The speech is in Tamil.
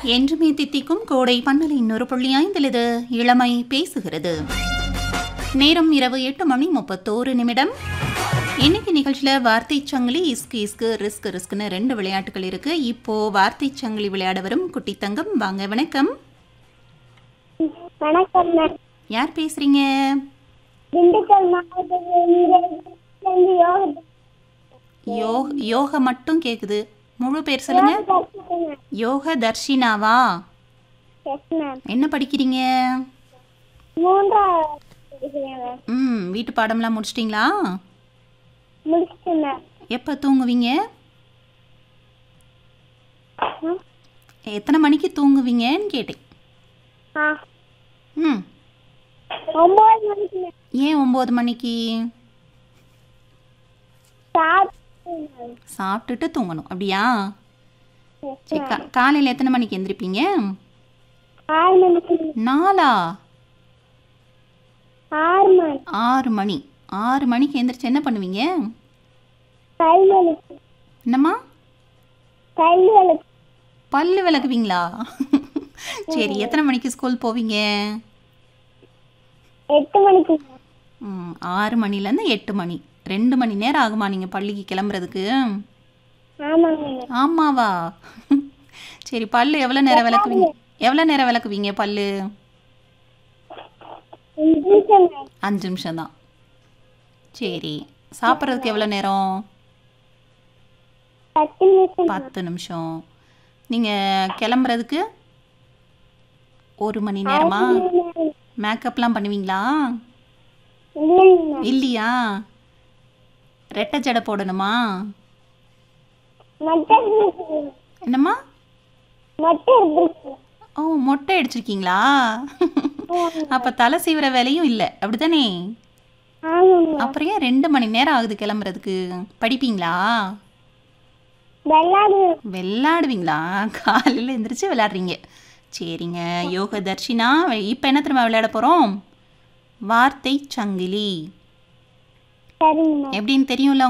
என்றுமே தித்திக்கும் கோடை பன்னலை இன்னொரு புள்ளி ஐந்தில் இது இளமை பேசுகிறது நேரம் இரவு எட்டு மணி முப்பத்தோரு நிமிடம் இன்னைக்கு நிகழ்ச்சியில் வார்த்தை சங்கிலி இஸ்கு இஸ்கு ரிஸ்க் ரிஸ்க்னு ரெண்டு விளையாட்டுகள் இருக்கு இப்போ வார்த்தை சங்கிலி விளையாட வரும் குட்டி தங்கம் வாங்க வணக்கம் வணக்கம் மேம் யார் பேசுறீங்க திண்டுக்கல் மாவட்டத்திலிருந்து யோக யோக யோக மட்டும் கேக்குது முழு பேர் சொல்லுங்க யோக தர்ஷினாவா எஸ் மேம் என்ன படிக்கிறீங்க மூன்றாவது படிக்கிறேன் மேம் ம் வீட்டு பாடம்லாம் முடிச்சிட்டிங்களா முடிச்சிட்டு மேம் எப்போ தூங்குவீங்க ம். எத்தனை மணிக்கு தூங்குவீங்கன்னு கேட்டேன் ஆ ம் ஒம்பது மணிக்கு மேம் ஏன் ஒம்பது மணிக்கு சாப்பிட்டு மேம் சாப்பிட்டுட்டு தூங்கணும் அப்படியா எஸ் சரி கா காலையில் எத்தனை மணிக்கு எந்திரிப்பீங்க ஆறு மணிக்கு மேம். நாலா ஆறு மணி ஆறு மணி ஆறு மணிக்கு எந்திரிச்சு என்ன பண்ணுவீங்க கல்வி எழுத்து என்னம்மா கல்வி எழுத்து பல்லு விளக்குவீங்களா சரி எத்தனை மணிக்கு ஸ்கூல் போவீங்க எட்டு மணிக்கு மேம். ம், ஆறு மணிலேருந்து எட்டு மணி ரெண்டு மணி நேரம் ஆகுமா நீங்கள் பள்ளிக்கு கிளம்புறதுக்கு ஆமாங்க மேம் ஆமாவா சரி பல்லு எவ்வளோ நேரம் விளக்குவீங்க எவ்வளோ நேரம் விளக்குவீங்க பல்லு அஞ்சு நிமிஷம் மேம் அஞ்சு நிமிஷம் தான் சரி சாப்பிட்றதுக்கு எவ்வளோ நேரம் பத்து நிமிஷம் மேம். பத்து நிமிஷம் நீங்கள் கிளம்புறதுக்கு ஒரு மணி நேரமா மேக்கப்லாம் பண்ணுவீங்களா இல்லைங்க மேம் இல்லையா ரெட்டை ஜடை போடணுமா மொட்டை அடிச்சிருக்கு. என்னம்மா மொட்டை அடிச்சிருக்கு. ஓ மொட்டை அடிச்சிருக்கீங்களா அப்போ தலை சீவுற வேலையும் இல்லை அப்படிதானே ஆமாங்க மேம். அப்புறம் ஏன் ரெண்டு மணி நேரம் ஆகுது கிளம்புறதுக்கு படிப்பீங்களா விளையாடு விளையாடுவீங்களா காலையில் எந்திரிச்சு விளையாடுறீங்க சரிங்க யோக தர்ஷினா இப்போ என்ன திரும்ப விளையாட போகிறோம் வார்த்தை சங்கிலி சரிங்க மேம் எப்படின்னு தெரியும்ல